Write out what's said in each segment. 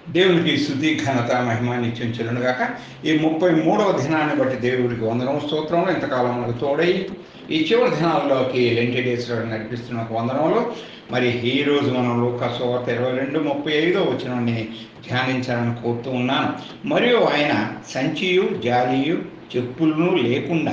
దేవునికి స్థుతి ఘనత మహిమ నిత్యం చెల్లును గాక ఈ ముప్పై మూడవ దినాన్ని బట్టి దేవుడికి వందనం స్తోత్రంలో ఇంతకాలం మనకు తోడై ఈ చివరి దినాల్లోకి లెంటి డేస్లో నడిపిస్తున్న ఒక వందనంలో మరి ఈ రోజు మనం లోకసోవార్త ఇరవై రెండు ముప్పై ఐదో వచనాన్ని ధ్యానించాలని కోరుతూ ఉన్నాను మరియు ఆయన సంచియు జాలియు చెప్పులను లేకుండా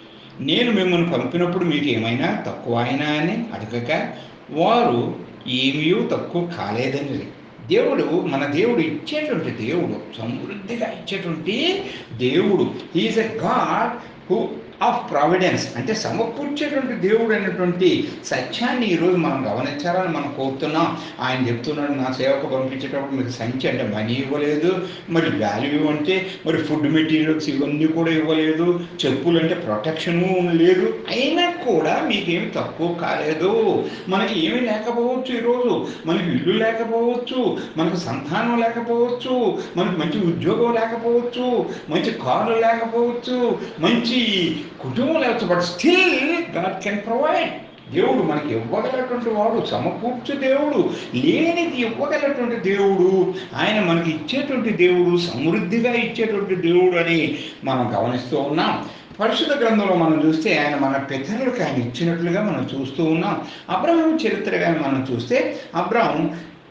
నేను మిమ్మల్ని పంపినప్పుడు మీకు ఏమైనా తక్కువ అయినా అని అడగక వారు ఏమీ తక్కువ కాలేదని దేవుడు మన దేవుడు ఇచ్చేటువంటి దేవుడు సమృద్ధిగా ఇచ్చేటువంటి దేవుడు is a God who of providence అంటే సమకూర్చేటువంటి దేవుడు అనేటువంటి సత్యాన్ని ఈరోజు మనం గమనించాలని మనం కోరుతున్నాం ఆయన చెప్తున్నాడు నా సేవకు పంపించేటప్పుడు మీకు సంచి అంటే మనీ ఇవ్వలేదు మరి వాల్యూ అంటే మరి ఫుడ్ మెటీరియల్స్ ఇవన్నీ కూడా ఇవ్వలేదు చెప్పులు అంటే ప్రొటెక్షను లేదు అయినా కూడా మీకేమి తక్కువ కాలేదు మనకి ఏమీ లేకపోవచ్చు ఈరోజు మనకి ఇల్లు లేకపోవచ్చు మనకు సంతానం లేకపోవచ్చు మనకు మంచి ఉద్యోగం లేకపోవచ్చు మంచి కార్లు లేకపోవచ్చు మంచి కుటుంబం లేకపోతే but still God can provide దేవుడు మనకి ఇవ్వగలటువంటి వాడు సమకూర్చు దేవుడు లేనిది ఇవ్వగలటువంటి దేవుడు ఆయన మనకి ఇచ్చేటువంటి దేవుడు సమృద్ధిగా ఇచ్చేటువంటి దేవుడు అని మనం గమనిస్తూ ఉన్నాం పరిశుద్ధ గ్రంథంలో మనం చూస్తే ఆయన మన పితరులకు ఆయన ఇచ్చినట్లుగా మనం చూస్తూ ఉన్నాం అబ్రహం చరిత్రగా మనం చూస్తే అబ్రహం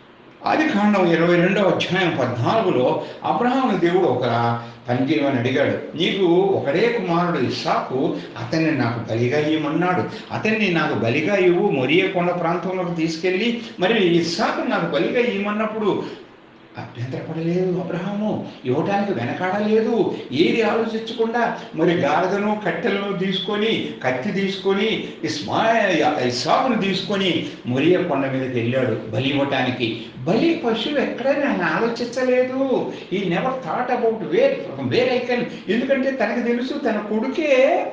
ఆది కాండం ఇరవై రెండవ అధ్యాయం పద్నాలుగులో అబ్రహాము దేవుడు ఒక పని చేయమని అడిగాడు నీకు ఒకడే కుమారుడు ఇస్సాకు అతన్ని నాకు బలిగా ఇవ్వమన్నాడు అతన్ని నాకు బలిగా ఇవ్వు మొరియ కొండ ప్రాంతంలోకి తీసుకెళ్ళి మరి ఇస్సాకు నాకు బలిగా ఇవ్వమన్నప్పుడు అభ్యంతరపడలేదు అబ్రహాము ఇవ్వటానికి వెనకాడలేదు ఏది ఆలోచించకుండా మరి గారదను కట్టెలను తీసుకొని కత్తి తీసుకొని ఇస్మా ఇస్సాకును తీసుకొని మొరియ కొండ మీదకి వెళ్ళాడు బలి ఇవ్వటానికి బలి పశువు ఎక్కడైనా ఆయన ఆలోచించలేదు ఈ never thought about where where ఐకన్ ఎందుకంటే తనకు తెలుసు తన కొడుకే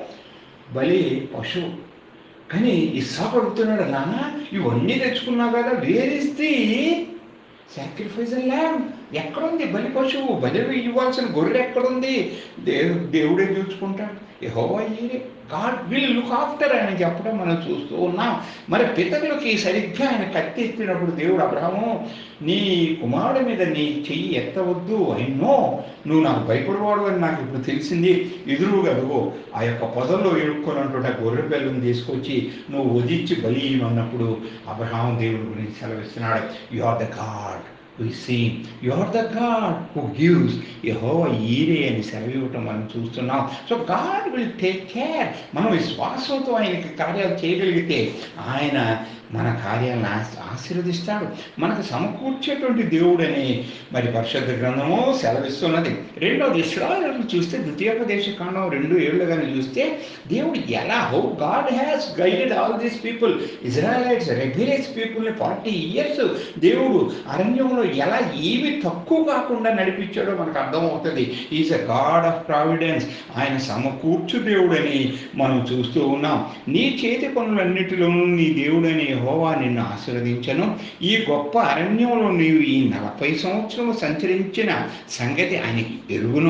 బలి పశువు కానీ ఇస్సాకు అడుగుతున్నాడు నాన్న ఇవన్నీ తెచ్చుకున్నావు కదా where is the sacrifice lamb ఎక్కడుంది బలి పశువు బలి ఇవ్వాల్సిన గొర్రె ఎక్కడుంది దేవు దేవుడే చూసుకుంటాడు యహోవా ఈరే గాడ్ విల్ లుక్ ఆఫ్టర్ ఆయన చెప్పడం మనం చూస్తూ ఉన్నాం మరి పితరులకి సరిగ్గా ఆయన కత్తి ఎత్తినప్పుడు దేవుడు అబ్రహము నీ కుమారుడి మీద నీ చెయ్యి ఎత్తవద్దు అయినో నువ్వు నాకు భయపడవాడు అని నాకు ఇప్పుడు తెలిసింది ఎదురుగా అదుగో ఆ యొక్క పొదల్లో ఇరుక్కున్నటువంటి గొర్రె పిల్లని తీసుకొచ్చి నువ్వు వదించి బలి అన్నప్పుడు అబ్రహాం దేవుడి గురించి సెలవిస్తున్నాడు you are the God we see you are the God who gives Jehovah Jireh అని సెలవివ్వటం మనం చూస్తున్నాం so God will take care మనం విశ్వాసంతో ఆయనకి కార్యాలు చేయగలిగితే ఆయన మన కార్యాలను ఆశీర్వదిస్తాడు మనకు సమకూర్చేటువంటి దేవుడని మరి పరిశుద్ధ గ్రంథము సెలవిస్తున్నది రెండవది ఇస్రాయలు చూస్తే ద్వితీయోపదేశ కాండం రెండు ఏళ్ళు కానీ చూస్తే దేవుడు ఎలా how God has guided all these people Israelites రెగ్యులేట్స్ పీపుల్ని ఫార్టీ ఇయర్స్ దేవుడు అరణ్యంలో ఎలా ఏమి తక్కువ కాకుండా నడిపించాడో మనకు అర్థమవుతుంది is a God of providence ఆయన సమకూర్చు దేవుడని మనం చూస్తూ ఉన్నాం నీ చేతి పనులన్నిటిలోనూ నీ దేవుడని హోవా నిన్ను ఆశీర్వదించను ఈ గొప్ప అరణ్యంలో నీవు ఈ నలభై సంవత్సరం సంచరించిన సంగతి ఆయనకి ఎరుగును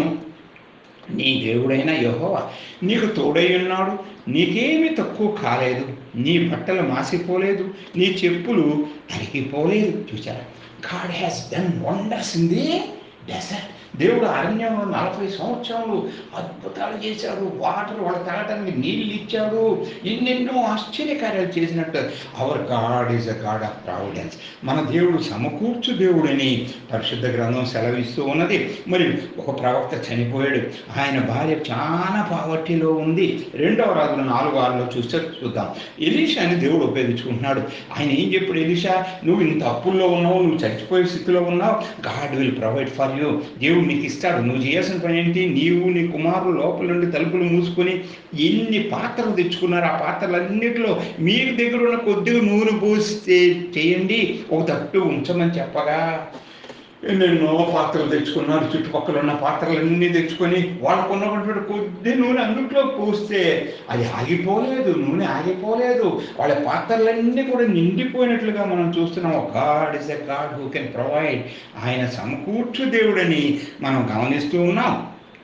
నీ దేవుడైన యహోవా నీకు తోడై ఉన్నాడు నీకేమీ తక్కువ కాలేదు నీ బట్టలు మాసిపోలేదు నీ చెప్పులు తరిగిపోలేదు చూసారా God has done wonders in the desert దేవుడు అరణ్యంలో నలభై సంవత్సరాలు అద్భుతాలు చేశాడు వాటర్ వాళ్ళ తాగటానికి నీళ్ళు ఇచ్చాడు ఎన్నెన్నో ఆశ్చర్యకార్యాలు చేసినట్టు our God is a God of providence మన దేవుడు సమకూర్చు దేవుడని పరిశుద్ధ గ్రంథం సెలవిస్తూ ఉన్నది మరి ఒక ప్రవక్త చనిపోయాడు ఆయన భార్య చాలా పావర్టీలో ఉంది రెండవ రాజులు నాలుగు ఆరులో చూస్తే చూద్దాం ఎలీషాని దేవుడు ఉపయోగించుకుంటున్నాడు ఆయన ఏం చెప్పాడు ఎలీషా నువ్వు ఇంత అప్పుల్లో ఉన్నావు నువ్వు చచ్చిపోయే స్థితిలో ఉన్నావు God will provide for you దేవుడు నీకు ఇస్తాడు నువ్వు చేయాల్సిన పని ఏంటి నీవు నీ కుమారులు లోపల నుండి తలుపులు మూసుకొని ఎన్ని పాత్రలు తెచ్చుకున్నారు ఆ పాత్రలన్నిటిలో మీకు దగ్గర ఉన్న కొద్దిగా నూనె పోస్తే చేయండి ఒక తట్టు ఉంచమని చెప్పగా ఎన్నెన్నో పాత్రలు తెచ్చుకున్నారు చుట్టుపక్కల ఉన్న పాత్రలన్నీ తెచ్చుకొని వాళ్ళకు ఉన్నటువంటి కొద్ది నూనె అందుట్లో పోస్తే అది ఆగిపోలేదు నూనె ఆగిపోలేదు వాళ్ళ పాత్రలన్నీ కూడా నిండిపోయినట్లుగా మనం చూస్తున్నాం God is a God who can provide ఆయన సమకూర్చు దేవుడని మనం గమనిస్తూ ఉన్నాం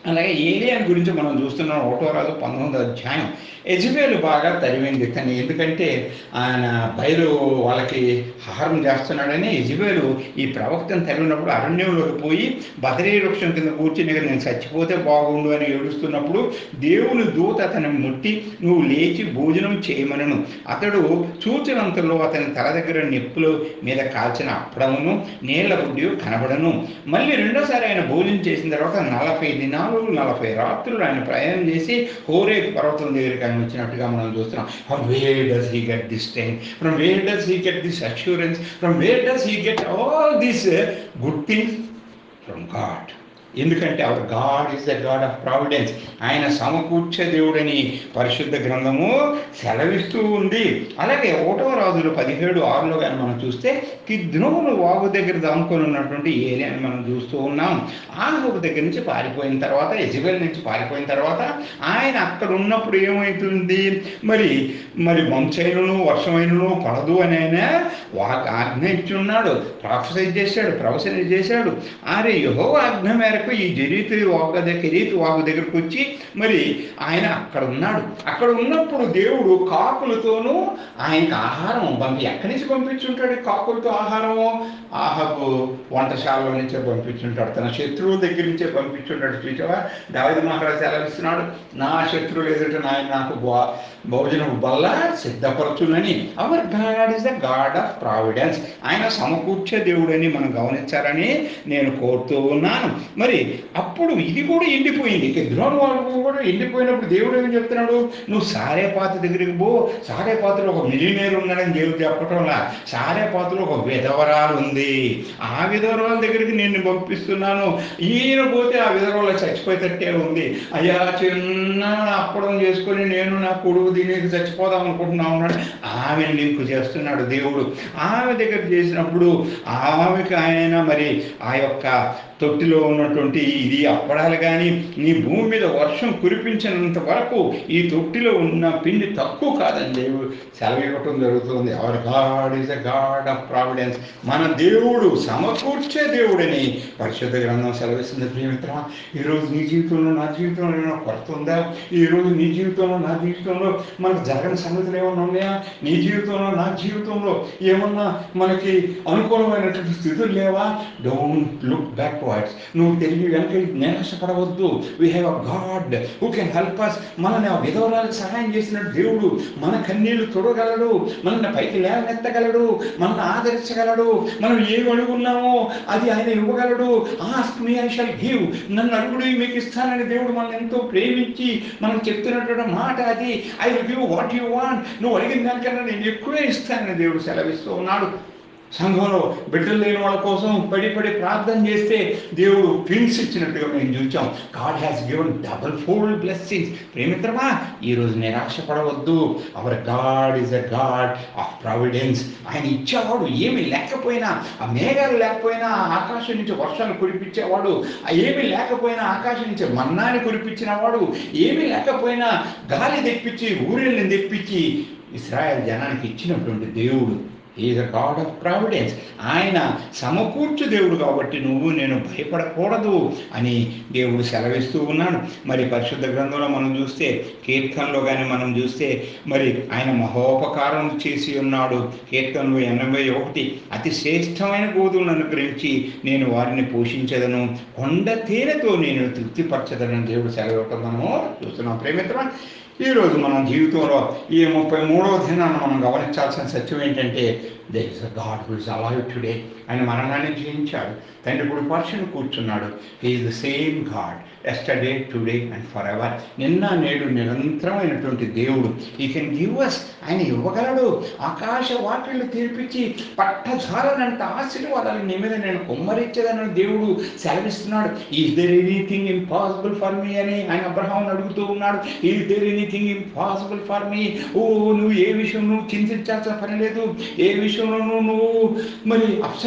అలాగే ఏలియన్ గురించి మనం చూస్తున్నాం ఒకటో రాజు పంతొమ్మిదో అధ్యాయం ఎజబేలు బాగా తరివింది తను ఎందుకంటే ఆయన బయలు వాళ్ళకి హారం చేస్తున్నాడని ఎజబేలు ఈ ప్రవక్తను తరివినప్పుడు అరణ్యంలోకి పోయి బదరీ వృక్షం కింద కూర్చుని "ఇక నేను చచ్చిపోతే బాగుండు అని ఏడుస్తున్నప్పుడు దేవుని దూత అతని ముట్టి నువ్వు లేచి భోజనం చేయమనను అతడు చూచినంతలో అతని తల దగ్గర నిప్పులు మీద కాల్చిన అప్పడమును నీళ్ల బుడ్డి కనబడను మళ్ళీ రెండోసారి ఆయన భోజనం చేసిన తర్వాత నలభై దినాలు నలభై రాత్రులు ఆయన ప్రయాణం చేసి హోరే పర్వతం దగ్గరికి ఆయన వచ్చినట్టుగా మనం చూస్తున్నాం from where does he get this time from where does he get this assurance from where does he get all these good things from God ఎందుకంటే our God is the God of providence ఆయన సమకూర్చే దేవుడని పరిశుద్ధ గ్రంథము సెలవిస్తూ ఉంది అలాగే ఒకటో రాజులు పదిహేడు ఆరులో కానీ మనం చూస్తే కిద్నోను వాగు దగ్గర దాముకొని ఉన్నటువంటి ఏరియాని మనం చూస్తూ ఉన్నాం ఆహోకు దగ్గర నుంచి పారిపోయిన తర్వాత ఎజిబెల్ నుంచి పారిపోయిన తర్వాత ఆయన అక్కడ ఉన్నప్పుడు ఏమవుతుంది మరి మరి మంచైనను వర్షమైనను పడదు అని ఆయన వాక్ ఆజ్ఞ ఇచ్చి ఉన్నాడు ప్రాఫసైజ్ చేశాడు ప్రవచన చేశాడు ఆరే యహో ఆజ్ఞ మేరకు ఈ జరీతి వాగు దగ్గర కెరీతి వాగు దగ్గరకు వచ్చి మరి ఆయన అక్కడ ఉన్నాడు అక్కడ ఉన్నప్పుడు దేవుడు కాకులతోనూ ఆయనకు ఆహారం పంపి ఎక్కడి నుంచి పంపించుంటాడు ఈ కాకులతో ఆహారము ఆహపు వంటశాలలో నుంచే పంపించుంటాడు తన శత్రువుల దగ్గర నుంచే పంపించుంటాడు చూసావా దావిద మహారాజు సెలవిస్తున్నాడు నా శత్రువులు ఎదుట నాయన నాకు భో- భోజనం బల్ల సిద్ధపరచునని our God is the God of providence ఆయన సమకూర్చే దేవుడని మనం గమనించాలని నేను కోరుతూ ఉన్నాను మరి అప్పుడు ఇది కూడా ఎండిపోయింది ద్రోణ వాళ్ళు కూడా ఎండిపోయినప్పుడు దేవుడు ఏం చెప్తున్నాడు నువ్వు సారేపాత దగ్గరికి పో సారేపాతలో ఒక మిలినేర్ ఉన్నాడని దేవుడు చెప్పటంలా సారేపాతలో ఒక విధవరాలు ఉంది ఆ విధవరాల దగ్గరికి నేను పంపిస్తున్నాను ఈయన పోతే ఆ విధవరాలు చచ్చిపోయేటట్టే ఉంది అయ్యా చిన్న అప్పడం చేసుకొని నేను నా కొడుకు దీనికి చచ్చిపోదాం అనుకుంటున్నా ఉన్నాడు ఆమెను లింకు చేస్తున్నాడు దేవుడు ఆమె దగ్గర చేసినప్పుడు ఆమెకి ఆయన మరి ఆ యొక్క తొట్టిలో ఉన్నటువంటి ఇది అప్పడాలు కానీ నీ భూమి మీద వర్షం కురిపించినంత వరకు ఈ తొట్టిలో ఉన్న పిండి తక్కువ కాదని దేవుడు సెలవు ఇవ్వటం జరుగుతుంది our God is a God of providence మన దేవుడు సమకూర్చే దేవుడని పరిశుద్ధ గ్రంథం సెలవిస్తుంది ప్రియమిత్ర ఈరోజు నీ జీవితంలో నా జీవితంలో ఏమైనా కొరత ఉందా ఈరోజు నీ జీవితంలో నా జీవితంలో మనకు జరగని సంగతులు ఏమన్నా ఉన్నాయా నీ జీవితంలో నా జీవితంలో ఏమన్నా మనకి అనుకూలమైనటువంటి స్థితులు లేవా డోంట్ లుక్ బ్యాక్వర్డ్స్ నువ్వు తిరిగి వెనక నిరాశపడవద్దు we have a God who can help us మనల్ని ఆ విధవరాలకు సహాయం చేసిన దేవుడు మన కన్నీళ్లు తొడగలడు మనల్ని పైకి లేవనెత్తగలడు మనల్ని ఆదరించగలడు మనం ఏమి అడుగున్నామో అది ఆయన ఇవ్వగలడు ask me I shall give నన్ను అడుగుడు మీకు ఇస్తానని దేవుడు మనల్ని ఎంతో ప్రేమించి మనం చెప్తున్నటువంటి మాట అది I will give what you want నువ్వు అడిగిన దానికన్నా నేను ఎక్కువే ఇస్తానని దేవుడు సెలవిస్తూ ఉన్నాడు సంఘంలో బిడ్డలు లేని వాళ్ళ కోసం పడి పడి ప్రార్థన చేస్తే దేవుడు ట్విన్స్ ఇచ్చినట్టుగా మేము చూచాం God has given double fold blessings ప్రేమిత్రమా ఈరోజు నిరాశపడవద్దు our God is a God of providence ఆయన ఇచ్చేవాడు ఏమి లేకపోయినా ఆ మేఘాలు లేకపోయినా ఆ ఆకాశం నుంచి వర్షాలు కురిపించేవాడు ఆ ఏమి లేకపోయినా ఆకాశం నుంచి మన్నాని కురిపించిన వాడు ఏమి లేకపోయినా గాలి తెప్పించి ఊరేళ్ళని తెప్పించి ఇస్రాయల్ జనానికి ఇచ్చినటువంటి దేవుడు is a God of providence ఆయన సమకూర్చు దేవుడు కాబట్టి నువ్వు నేను భయపడకూడదు అని దేవుడు సెలవిస్తూ ఉన్నాడు మరి పరిశుద్ధ గ్రంథంలో మనం చూస్తే కీర్తనలో కానీ మనం చూస్తే మరి ఆయన మహోపకారం చేసి ఉన్నాడు కీర్తనలు ఎనభై ఒకటి అతి శ్రేష్టమైన గోధులను అనుగ్రహించి నేను వారిని పోషించదను కొండ తేనెతో నేను తృప్తిపరచదనని దేవుడు సెలవివ్వటం మనము చూస్తున్నాం ప్రేమిత్రమా ఈరోజు మన జీవితంలో ఈ ముప్పై మూడవ దినాన్ని మనం గమనించాల్సిన సత్యం ఏంటంటే there is a God who is alive today ఆయన మరణాన్ని జయించాడు తండ్రి ఇప్పుడు పర్షన్ కూర్చున్నాడు is the same God yesterday today and for ever నిన్న నేడు నిరంతరమైనటువంటి దేవుడు ఈ కెన్ గివ్ అస్ ఆయన ఇవ్వగలడు ఆకాశ వాకిళ్ళు తీర్పిచ్చి పట్టజాలనంత ఆశీర్వాదాలు నీ మీద నేను కుమ్మరించేదని దేవుడు సెలవిస్తున్నాడు is there anything impossible for me అని ఆయన అబ్రహాం అడుగుతూ ఉన్నాడు is there anything impossible for me ఓ నువ్వు ఏ విషయం నువ్వు చింతించాల్సిన పని లేదు ఏ విషయంలోనూ నువ్వు మరి అప్సెట్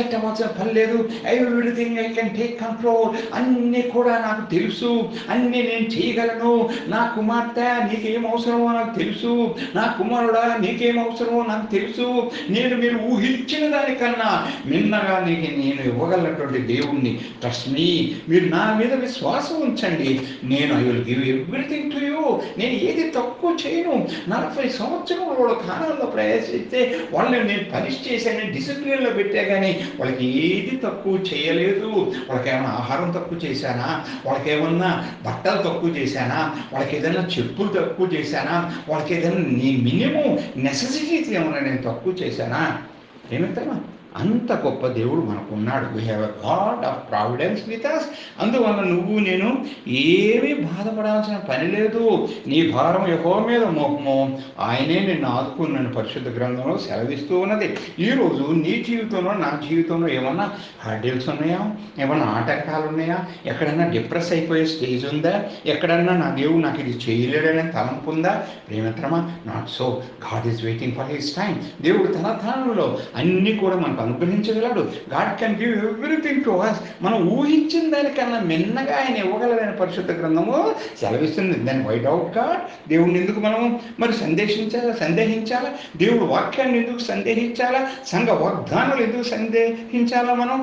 అప్సెట్ అవ్వాల్సిన పని లేదు everything I can take control అన్నీ కూడా నాకు తెలుసు అన్నీ నేను చేయగలను నా కుమార్తె నీకేం అవసరమో నాకు తెలుసు నా కుమారుడా నీకేం అవసరమో నాకు తెలుసు నేను మీరు ఊహించిన దానికన్నా మిన్నగా నీకు నేను ఇవ్వగలటువంటి దేవుణ్ణి ట్రస్ట్ మీ మీరు నా మీద విశ్వాసం ఉంచండి నేను I will give everything to you నేను ఏది తక్కువ చేయను నలభై సంవత్సరం వాళ్ళ కాలంలో ప్రయాసిస్తే వాళ్ళని నేను పనిష్ చేశాను డిసిప్లిన్లో పెట్టా కానీ వాళ్ళకి ఏది తక్కువ చేయలేదు వాళ్ళకి ఏమైనా ఆహారం తక్కువ చేశానా వాళ్ళకి ఏమన్నా బట్టలు తక్కువ చేశానా వాళ్ళకి ఏదైనా చెప్పులు తక్కువ చేశానా వాళ్ళకి ఏదైనా నీ మినిమం నెససిటీస్ ఏమన్నా నేను తక్కువ చేశానా ఏమిటమ్మా అంత గొప్ప దేవుడు మనకు ఉన్నాడు we have a God of providence with us అందువల్ల నువ్వు నేను ఏమీ బాధపడాల్సిన పని లేదు నీ భారం యహో మీద మోహము ఆయనే నిన్ను ఆదుకున్నాను పరిశుద్ధ గ్రంథంలో సెలవిస్తూ ఉన్నది ఈరోజు నీ జీవితంలో నా జీవితంలో ఏమన్నా హర్డిల్స్ ఉన్నాయా ఏమన్నా ఆటంకాలు ఉన్నాయా ఎక్కడన్నా డిప్రెస్ అయిపోయే స్టేజ్ ఉందా ఎక్కడన్నా నా దేవుడు నాకు ఇది చేయలేడనే తలంపు ఉందా ప్రేమిత్రమా not so God is waiting for his time దేవుడు తన స్థానంలో అన్నీ కూడా మనకు అనుగ్రహించగలడు God can give everything to us మనం ఊహించిన దానికన్నా మిన్నగా ఆయన ఇవ్వగలడని పరిశుద్ధ గ్రంథము సెలవిస్తుంది దాన్ని వైట్ అవుట్ గాడ్ దేవుడిని ఎందుకు మనం మరి సందేశించాలా సందేహించాలా దేవుడు వాక్యాన్ని ఎందుకు సందేహించాలా సంఘ వాగ్దానాలు ఎందుకు సందేహించాలా మనం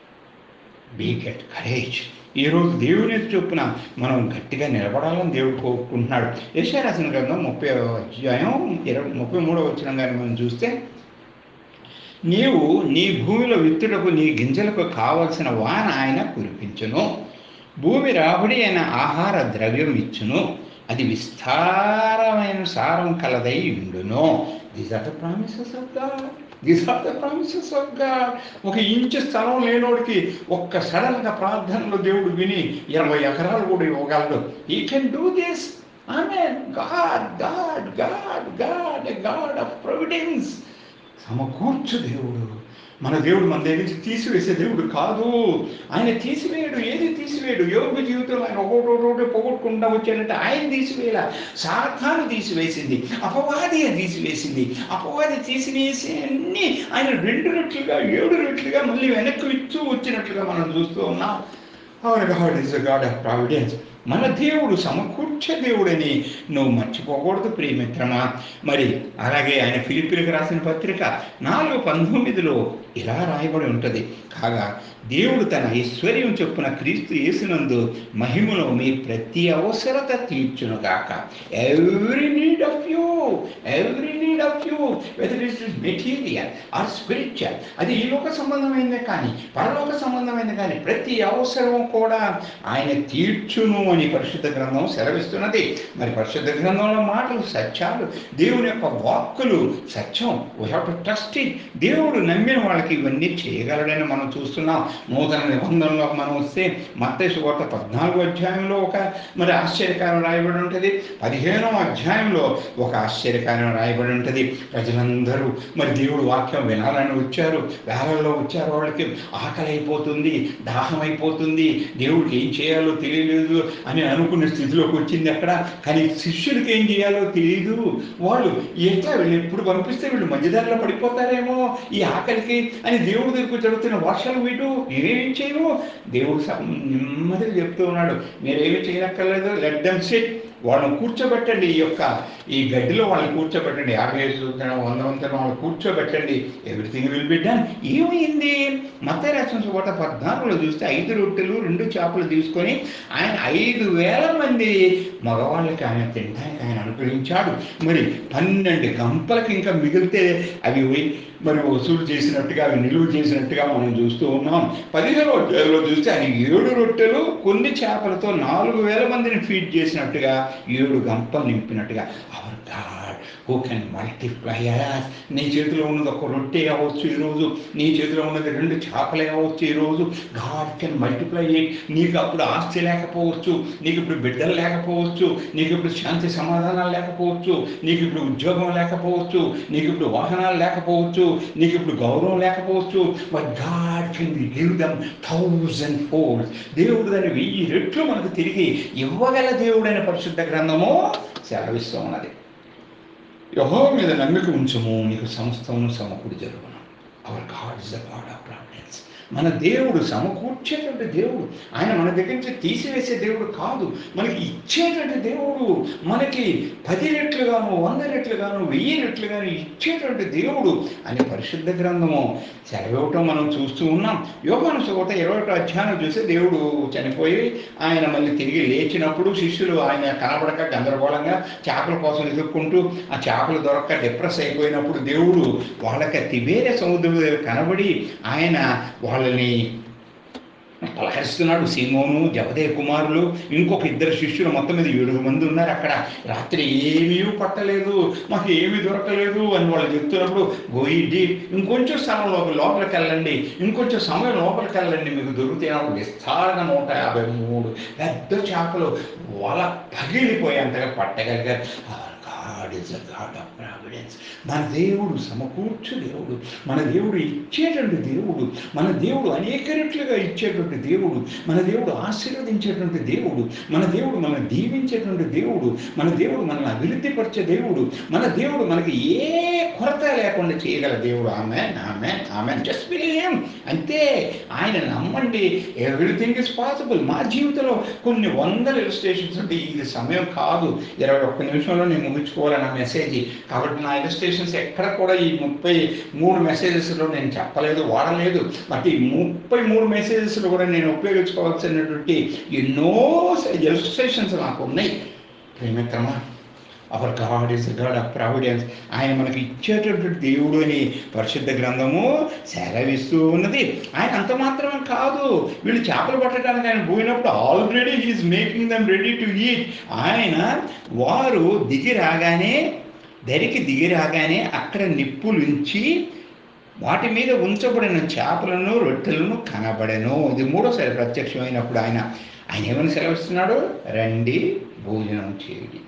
బీ గెట్ కరేజ్ ఈరోజు దేవుని చొప్పున మనం గట్టిగా నిలబడాలని దేవుడు కోరుకుంటున్నాడు యశా రాసిన గ్రంథం ముప్పై అధ్యాయం ఇరవై ముప్పై మూడవ వచ్చిన కానీ మనం చూస్తే నీవు నీ భూమిలో విత్తుటకు నీ గింజలకు కావలసిన వాన ఆయన కురిపించును భూమి రాబడి అయిన ఆహార ద్రవ్యం ఇచ్చును అది విస్తారమైన సారం కలదై ఉండును these are the promises of God these are the promises of God ఒక ఇంచు స్థలం లేనోడికి ఒక్క సడన్గా ప్రార్థనలో దేవుడు విని ఇరవై ఎకరాలు కూడా ఇవ్వగలడు ఈ కెన్ డూ దిస్ ఆమె God God God God God of providence సమకూర్చు దేవుడు మన దేవుడు మన దగ్గర నుంచి తీసివేసే దేవుడు కాదు ఆయన తీసివేయడు ఏది తీసివేయడు యోగ జీవితంలో ఆయన ఒకటి ఒకటి పొగొట్టుకుంటా వచ్చాడంటే ఆయన తీసివేయాల సాతాను తీసివేసింది అపవాది తీసివేసింది అపవాది తీసివేసి అన్ని ఆయన రెండు రెట్లుగా ఏడు రెట్లుగా మళ్ళీ వెనక్కి ఇచ్చు వచ్చినట్లుగా మనం చూస్తూ ఉన్నాం our God is God of providence మన దేవుడు సమకూర్చే దేవుడని నువ్వు మర్చిపోకూడదు ప్రియమిత్రమా మరి అలాగే ఆయన ఫిలిపిలకు రాసిన పత్రిక నాలుగు పంతొమ్మిదిలో ఇలా రాయబడి ఉంటుంది కాగా దేవుడు తన ఐశ్వర్యం చొప్పున క్రీస్తు యేసునందు మహిమలో మీ ప్రతి అవసరత తీర్చునుగాక every need of you every need of you whether it is material or spiritual అది ఈ లోక సంబంధమైందే కానీ పరలోక సంబంధమైంది కానీ ప్రతి అవసరం కూడా ఆయన తీర్చును అని పరిశుద్ధ గ్రంథం సెలవిస్తున్నది మరి పరిశుద్ధ గ్రంథంలో మాటలు సత్యాలు దేవుని యొక్క వాక్కులు సత్యం we have to trust it దేవుడు నమ్మిన వాళ్ళకి ఇవన్నీ చేయగలడని మనం చూస్తున్నాం నూతన నిబంధనలో మనం వస్తే మత్తేసు వార్త పద్నాలుగో అధ్యాయంలో ఒక మరి ఆశ్చర్యకారం రాయబడి ఉంటుంది పదిహేనో అధ్యాయంలో ఒక ఆశ్చర్యకారం రాయబడి ఉంటుంది ప్రజలందరూ మరి దేవుడు వాక్యం వినాలని వచ్చారు వేలల్లో వచ్చారు వాళ్ళకి ఆకలి అయిపోతుంది దాహం అయిపోతుంది దేవుడికి ఏం చేయాలో తెలియలేదు అని అనుకున్న స్థితిలోకి వచ్చింది అక్కడ కానీ శిష్యులకి ఏం చేయాలో తెలియదు వాళ్ళు ఎట్లా వీళ్ళు ఎప్పుడు పంపిస్తే వీళ్ళు మధ్యదారిలో పడిపోతారేమో ఈ ఆకలికి అని దేవుడి దగ్గరకు జరుగుతున్న వర్షాలు వీటు నేనేం చేయను దేవుడు స- నెమ్మదిగా చెప్తూ ఉన్నాడు మీరేమి చేయనక్కర్లేదు లెట్ దెమ్ సిట్ వాళ్ళని కూర్చోబెట్టండి ఈ యొక్క ఈ గడ్డిలో వాళ్ళని కూర్చోబెట్టండి యాభై ఐదు వందల వంద వందల వాళ్ళని కూర్చోబెట్టండి ఎవ్రీథింగ్ విల్ బి డన్ ఏమైంది మత రాసిన చోట పద్నాలుగులో చూస్తే ఐదు రొట్టెలు రెండు చేపలు తీసుకొని ఆయన ఐదు వేల మంది మగవాళ్ళకి ఆయన తినడానికి ఆయన అనుగ్రహించాడు మరి పన్నెండు గంపలకి ఇంకా మిగిలితే అవి పోయి మరి వసూలు చేసినట్టుగా అవి నిలువ చేసినట్టుగా మనం చూస్తూ ఉన్నాం పదిహేను అధ్యాయంలో చూస్తే ఆయన ఏడు రొట్టెలు కొన్ని చేపలతో నాలుగు వేల మందిని ఫీడ్ చేసినట్టుగా ఏడు గంపలు నింపినట్టుగా our God who can multiply నీ చేతిలో ఉన్నది ఒక రొట్టె అవ్వచ్చు ఈరోజు నీ చేతిలో ఉన్నది రెండు చేపలే అవ్వచ్చు ఈరోజు గాడ్ కెన్ మల్టిప్లై నీకు అప్పుడు ఆస్తి లేకపోవచ్చు నీకు ఇప్పుడు బిడ్డలు లేకపోవచ్చు నీకు ఇప్పుడు శాంతి సమాధానాలు లేకపోవచ్చు నీకు ఇప్పుడు ఉద్యోగం లేకపోవచ్చు నీకు ఇప్పుడు వాహనాలు లేకపోవచ్చు నీకు ఇప్పుడు గౌరవం లేకపోవచ్చు but God can give them thousand four దేవుడు దాన్ని వెయ్యి రెట్లు మనకు తిరిగి ఇవ్వగల దేవుడైన పరిశుద్ధ గ్రంథము సెలవిస్తూ ఉన్నది యహో మీద నమ్మిక ఉంచుము నీకు సమస్తమును సమకూడి జరుగును our God is the God of providence మన దేవుడు సమకూర్చేటువంటి దేవుడు ఆయన మన దగ్గర నుంచి తీసివేసే దేవుడు కాదు మనకి ఇచ్చేటువంటి దేవుడు మనకి పది రెట్లుగాను వంద రెట్లుగాను వెయ్యి రెట్లుగాను ఇచ్చేటువంటి దేవుడు అని పరిశుద్ధ గ్రంథము సెలవివ్వటం మనం చూస్తూ ఉన్నాం యోగాను సుగత ఇరవై ఒకటో అధ్యాయం చూస్తే దేవుడు చనిపోయి ఆయన మళ్ళీ తిరిగి లేచినప్పుడు శిష్యులు ఆయన కనబడక గందరగోళంగా చేపల కోసం ఎదుర్కొంటూ ఆ చేపలు దొరక్క డిప్రెస్ అయిపోయినప్పుడు దేవుడు వాళ్ళకి తిబేరే సముద్రం దగ్గర కనబడి ఆయన వాళ్ళని పలకరిస్తున్నాడు సీమోను జవదే కుమారులు ఇంకొక ఇద్దరు శిష్యులు మొత్తం మీద ఏడుగు మంది ఉన్నారు అక్కడ రాత్రి ఏమీ పట్టలేదు మాకు ఏమీ దొరకలేదు అని వాళ్ళు చెప్తున్నప్పుడు గోయి డీప్ ఇంకొంచెం స్థలం లోపల లోపలికి వెళ్ళండి ఇంకొంచెం సమయం లోపలికి వెళ్ళండి మీకు దొరుకుతున్నప్పుడు విస్తారంగా నూట యాభై మూడు పెద్ద చేపలు వాళ్ళ పగిలిపోయేంతగా పట్టగలిగారు God is a God of providence మన దేవుడు సమకూర్చు దేవుడు మన దేవుడు ఇచ్చేటువంటి దేవుడు మన దేవుడు అనేక రెట్లుగా ఇచ్చేటువంటి దేవుడు మన దేవుడు ఆశీర్వదించేటువంటి దేవుడు మన దేవుడు మనల్ని దీవించేటువంటి దేవుడు మన దేవుడు మనల్ని అభివృద్ధిపరిచే దేవుడు మన దేవుడు మనకి ఏ కొరత లేకుండా చేయగల దేవుడు ఆమె ఆమె ఆమె జస్ట్ బిలీవ్ అంతే ఆయన నమ్మండి ఎవ్రీథింగ్ ఇస్ పాసిబుల్ మా జీవితంలో కొన్ని వందల ఇలిస్ట్రేషన్స్ ఉంటే ఇది సమయం కాదు ఇరవై ఒక్క నిమిషంలో నేను ముగించుకోవాలి నా మెసేజ్ కాబట్టి నా ఇలిస్ట్రేషన్స్ ఎక్కడ కూడా ఈ ముప్పై మూడు మెసేజెస్లో నేను చెప్పలేదు వాడలేదు బట్ ఈ ముప్పై మూడు మెసేజెస్లో కూడా నేను ఉపయోగించుకోవాల్సినటువంటి ఎన్నో ఇలిస్ట్రేషన్స్ నాకు ఉన్నాయి ప్రేమిత్రమా our God is God of providence ఆయన మనకి ఇచ్చేటటువంటి దేవుడు అని పరిశుద్ధ గ్రంథము సెలవిస్తూ ఉన్నది ఆయన అంత మాత్రమే కాదు వీళ్ళు చేపలు పట్టడానికి ఆయన పోయినప్పుడు already he is making them ready to eat ఆయన వారు దిగి రాగానే దరికి దిగి రాగానే అక్కడ నిప్పులుంచి వాటి మీద ఉంచబడిన చేపలను రొట్టెలను కనబడెను ఇది మూడోసారి ప్రత్యక్షమైనప్పుడు ఆయన ఆయన ఏమని సెలవిస్తున్నాడు రండి భోజనం చేయండి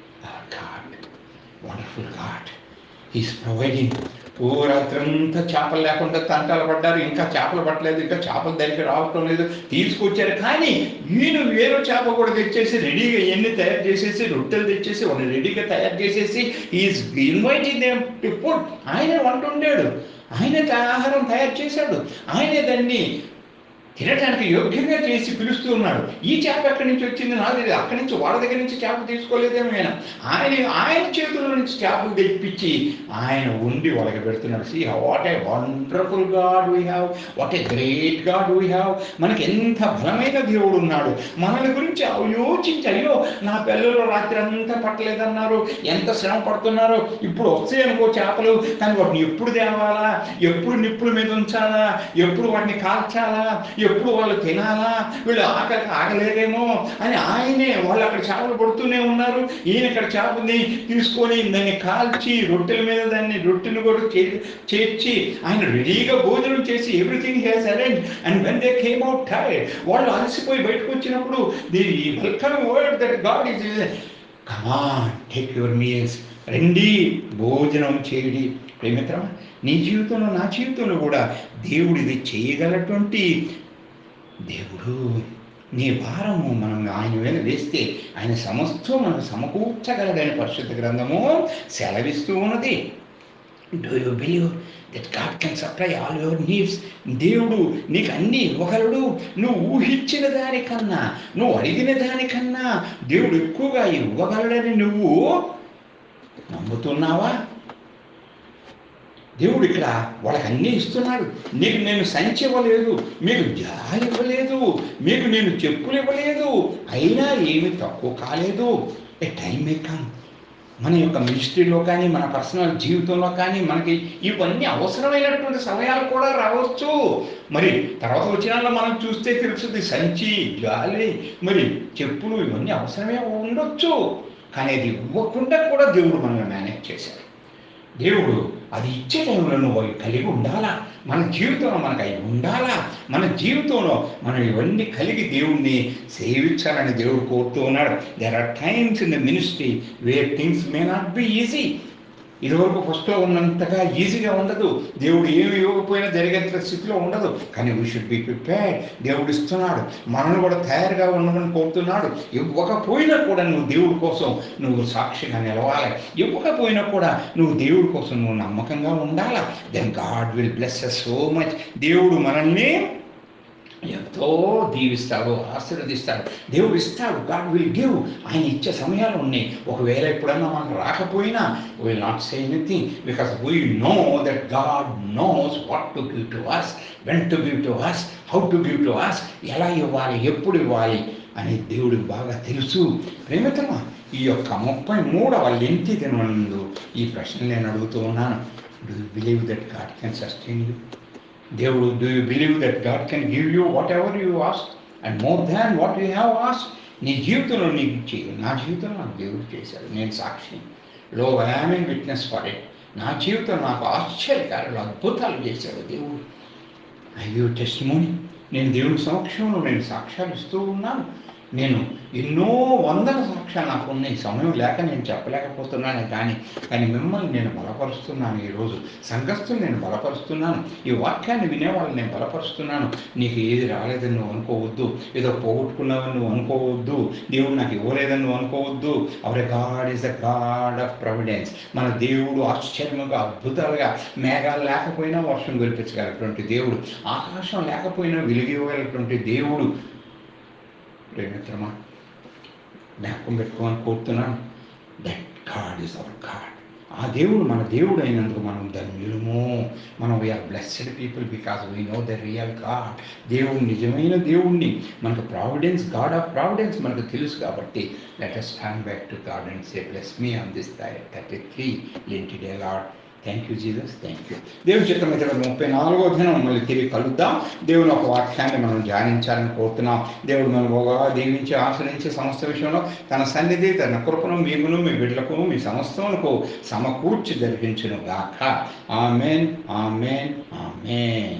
God wonderful God is providing ఓ రాత్రంతా చేపలు లేకుండా తంటాలు పడ్డారు ఇంకా చేపలు పట్టలేదు ఇంకా చేపల దగ్గర రావటం లేదు తీసుకొచ్చారు కానీ ఈయన వేరే చేప కూడా తెచ్చేసి రెడీగా ఎన్ని తయారు చేసేసి రొట్టెలు తెచ్చేసి వాళ్ళు రెడీగా తయారు చేసేసి is inviting them to food ఆయన వంట ఉండాడు ఆయన ఆహారం తయారు చేశాడు ఆయనే దాన్ని తినడానికి యోగ్యంగా చేసి పిలుస్తూ ఉన్నాడు ఈ చేప ఎక్కడి నుంచి వచ్చింది నాకు తెలియదు అక్కడి నుంచి వాళ్ళ దగ్గర నుంచి చేప తీసుకోలేదేమో ఆయన ఆయన ఆయన చేతుల నుంచి చేపలు తెప్పించి ఆయన ఉండి వాళ్ళకి పెడుతున్నాడు see what a wonderful God we have what a great God we have మనకి ఎంత బలమైన దేవుడు ఉన్నాడు మనల్ని గురించి యోచించి అయ్యో నా పిల్లలు రాత్రి అంతా పట్టలేదన్నారు ఎంత శ్రమ పడుతున్నారో ఇప్పుడు వస్తాయి అనుకో చేపలు కానీ వాటిని ఎప్పుడు తేవాలా ఎప్పుడు నిప్పుల మీద ఉంచాలా ఎప్పుడు వాటిని కాల్చాలా ఎప్పుడు వాళ్ళు తినాలా వీళ్ళు ఆకలికి ఆగలేరేమో అని ఆయనే వాళ్ళు అక్కడ చేపలు పడుతూనే ఉన్నారు ఈయన ఇక్కడ చేపని తీసుకొని దాన్ని కాల్చి రొట్టెల మీద దాన్ని రొట్టెలు కూడా చే- చేర్చి ఆయన రెడీగా భోజనం చేసి everything has arrange and when they came out tired వాళ్ళు అలసిపోయి బయటకు వచ్చినప్పుడు the welcome word that God is come on take your meals రండి భోజనం చేయడి ప్రేమిత్రమా నీ జీవితంలో నా జీవితంలో కూడా దేవుడు ఇది చేయగలటువంటి దేవుడు నీ భారము మనం ఆయన మీద వేస్తే ఆయన సమస్తం మనకు సమకూర్చగలడని పరిశుద్ధ గ్రంథము సెలవిస్తూ ఉన్నది do you believe that God can supply all your needs దేవుడు నీకు అన్ని ఇవ్వగలడు నువ్వు ఊహించిన దానికన్నా నువ్వు అడిగిన దానికన్నా దేవుడు ఎక్కువగా ఇవ్వగలడని నువ్వు నమ్ముతున్నావా దేవుడు ఇక్కడ వాళ్ళకి అన్నీ ఇస్తున్నాడు నీకు నేను సంచి ఇవ్వలేదు మీకు జాలి ఇవ్వలేదు మీకు నేను చెప్పులు ఇవ్వలేదు అయినా ఏమి తక్కువ కాలేదు ఏ టైం మే కమ్ మన యొక్క మినిస్ట్రీలో కానీ మన పర్సనల్ జీవితంలో కానీ మనకి ఇవన్నీ అవసరమైనటువంటి సమయాలు కూడా రావచ్చు మరి తర్వాత వచ్చిన మనం చూస్తే తెలుస్తుంది సంచి జాలి మరి చెప్పులు ఇవన్నీ అవసరమే ఉండొచ్చు కానీ అది ఇవ్వకుండా కూడా దేవుడు మనల్ని మేనేజ్ చేశాడు దేవుడు అది ఇచ్చే టైంలో నువ్వు అవి కలిగి ఉండాలా మన జీవితంలో మనకు అవి ఉండాలా మన జీవితంలో మనం ఇవన్నీ కలిగి దేవుణ్ణి సేవించాలని దేవుడు కోరుతూ ఉన్నాడు there are times in the ministry where things may not be easy ఇదివరకు ఫస్ట్లో ఉన్నంతగా ఈజీగా ఉండదు దేవుడు ఏమి ఇవ్వకపోయినా జరిగేంత స్థితిలో ఉండదు కానీ వీ షుడ్ బి ప్రిపేర్డ్ దేవుడు ఇస్తున్నాడు మనల్ని కూడా తయారుగా ఉండమని కోరుతున్నాడు ఇవ్వకపోయినా కూడా నువ్వు దేవుడి కోసం నువ్వు సాక్షిగా నిలవాలి ఇవ్వకపోయినా కూడా నువ్వు దేవుడి కోసం నువ్వు నమ్మకంగా ఉండాలా then God will bless so much దేవుడు మనల్ని ఎంతో దీవిస్తాడు ఆశీర్వదిస్తాడు దేవుడు ఇస్తాడు గాడ్ విల్ గివ్ ఆయన ఇచ్చే సమయాలు ఉన్నాయి ఒకవేళ ఎప్పుడన్నా మనకు రాకపోయినా will not say anything because we know that God knows what to give to us when to give to us how to give to us ఎలా ఇవ్వాలి ఎప్పుడు ఇవ్వాలి అని దేవుడికి బాగా తెలుసు ప్రేమితమా ఈ యొక్క ముప్పై మూడవ లెంతి దినందు ఈ ప్రశ్న నేను అడుగుతూ ఉన్నాను do you believe that God can sustain you దేవుడు do you believe that God can give you whatever you ask and more than what you have ask నీ జీవితంలో నీకు ఇచ్చేది నా జీవితంలో నాకు దేవుడు చేశాడు నేను సాక్షి లో I'm in witness for it నా జీవితం నాకు ఆశ్చర్యకారులు అద్భుతాలు చేశాడు దేవుడు అయ్యో టెస్ట్ నేను దేవుని సమక్షంలో నేను సాక్ష్యాలు ఇస్తూ ఉన్నాను నేను ఎన్నో వందల సాక్ష్యాలు నాకు ఉన్నాయి సమయం లేక నేను చెప్పలేకపోతున్నాను కానీ కానీ మిమ్మల్ని నేను బలపరుస్తున్నాను ఈరోజు సంఘస్థులు నేను బలపరుస్తున్నాను ఈ వాక్యాన్ని వినేవాళ్ళని నేను బలపరుస్తున్నాను నీకు ఏది రాలేదని నువ్వు అనుకోవద్దు ఏదో పోగొట్టుకున్నావని నువ్వు అనుకోవద్దు దేవుడు నాకు ఇవ్వలేదని నువ్వు అనుకోవద్దు our God is the God of providence మన దేవుడు ఆశ్చర్యముగా అద్భుతాలుగా మేఘాలు లేకపోయినా వర్షం కురిపించగలటువంటి దేవుడు ఆకాశం లేకపోయినా వెలిగివ్వగలటువంటి దేవుడు ప్రేమిత్రమా జ్ఞాపకం పెట్టుకోమని కోరుతున్నాను that God is our God ఆ దేవుడు మన దేవుడు అయినందుకు మనం ధన్యులము మనం we are blessed people because we know the real God దేవుడు నిజమైన దేవుణ్ణి మనకు ప్రావిడెన్స్ గాడ్ ఆఫ్ ప్రావిడెన్స్ మనకు తెలుసు కాబట్టి let us stand back to God and say bless me on this thirty three Lenten day Lord thank you Jesus thank you దేవుని చిత్రం అయితే ముప్పై నాలుగో దినం మళ్ళీ తిరిగి కలుద్దాం దేవుని ఒక వాక్యాన్ని మనం ధ్యానించాలని కోరుతున్నాం దేవుడు మనం బాగా దీవించి ఆశ్రయించి సమస్త విషయంలో తన సన్నిధి తన కృపను మీకును మీ బిడ్డలకు మీ సమస్తములకు సమకూర్చి జరిగించును గాక ఆమెన్ ఆమెన్ ఆమెన్